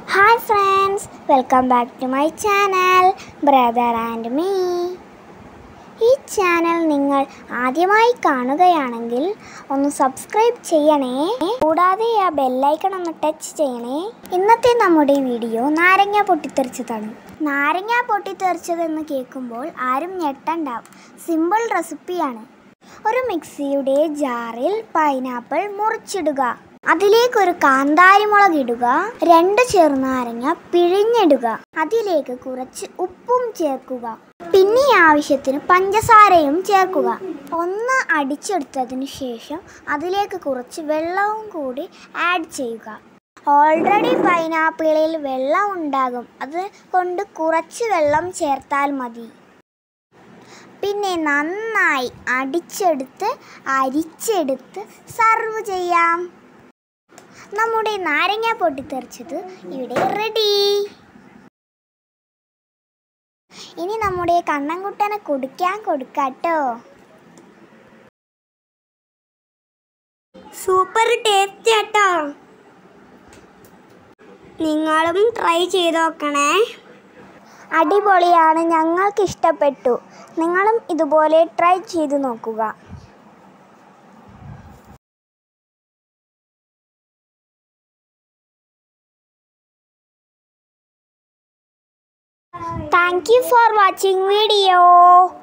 hi friends welcome back to my channel brother and me ഈ channel നിങ്ങൾ ആദ്യമായി കാണുകയാണെങ്കിൽ ഒന്ന് സബ്സ്ക്രൈബ് ചെയ്യണേ കൂടാതെ ആ ബെല്ലൈക്കൺ ഒന്ന് ടച്ച് ചെയ്യണേ ഇന്നത്തെ നമ്മുടെ വീഡിയോ നാരങ്ങ പൊട്ടിത്തെറിച്ചതാണ് നാരങ്ങ പൊട്ടിത്തെറിച്ചതെന്ന് കേൾക്കുമ്പോൾ ആരും ഞെട്ടണ്ടാവും സിമ്പിൾ റെസിപ്പിയാണ് ഒരു മിക്സിയുടെ ജാറിൽ പൈനാപ്പിൾ മുറിച്ചിടുക അതിലേക്കൊരു കാന്താരിമുളക് ഇടുക രണ്ട് ചെറുനാരങ്ങ പിഴിഞ്ഞിടുക അതിലേക്ക് കുറച്ച് ഉപ്പും ചേർക്കുക പിന്നെ ആവശ്യത്തിന് പഞ്ചസാരയും ചേർക്കുക ഒന്ന് അടിച്ചെടുത്തതിന് ശേഷം അതിലേക്ക് കുറച്ച് വെള്ളവും കൂടി ആഡ് ചെയ്യുക ഓൾറെഡി പൈനാപ്പിളിൽ വെള്ളം ഉണ്ടാകും അത് കൊണ്ട് കുറച്ച് വെള്ളം ചേർത്താൽ മതി പിന്നെ നന്നായി അടിച്ചെടുത്ത് അരിച്ചെടുത്ത് സർവ് ചെയ്യാം നമ്മുടെ നാരങ്ങ പൊട്ടിത്തെറിച്ചത് ഇവിടെ റെഡി ഇനി നമ്മുടെ കണ്ണൻകുട്ടനെ കുടിക്കാൻ കൊടുക്കാട്ടോ സൂപ്പർ ടേസ്റ്റി ആട്ടോ നിങ്ങളും ട്രൈ ചെയ്ത് നോക്കണേ അടിപൊളിയാണ് ഞങ്ങൾക്ക് ഇഷ്ടപ്പെട്ടു നിങ്ങളും ഇതുപോലെ ട്രൈ ചെയ്ത് നോക്കുക thank you for watching video